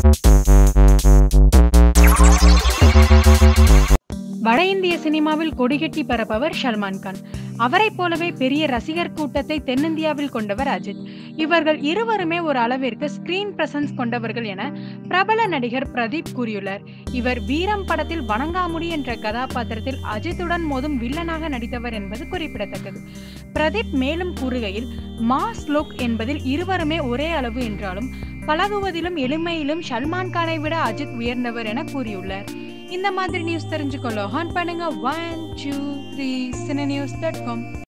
வட இந்திய சினிமாவில் கொடிகட்டி பரப்பவர் சல்மான் கான் அவரைப் போலவே பெரிய ரசிகர் கூட்டத்தை தென்னிந்தியாவில் கொண்டவர் அஜித் இவர்கள் இருவருமே ஒரு அளவிற்கு ஸ்கிரீன் பிரசன்ஸ் கொண்டவர்கள் என பிரபல நடிகர் பிரதீப் கூறியுள்ளார் இவர் வீரம் படத்தில் வணங்காமுடி என்ற கதாபாத்திரத்தில் அஜித்துடன் மோதும் வில்லனாக நடித்தவர் என்பது குறிப்பிடத்தக்கது பிரதீப் மேலும் கூறுகையில் மாஸ் லுக் என்பதில் இருவருமே ஒரே அளவு என்றாலும் பழகுவதிலும் எளிமையிலும் சல்மான் கானை விட அஜித் உயர்ந்தவர் என கூறியுள்ளார் இந்த மாதிரி நியூஸ் தெரிஞ்சுக்கொள்ள ஹான் பண்ணுங்க one two three cine news dot com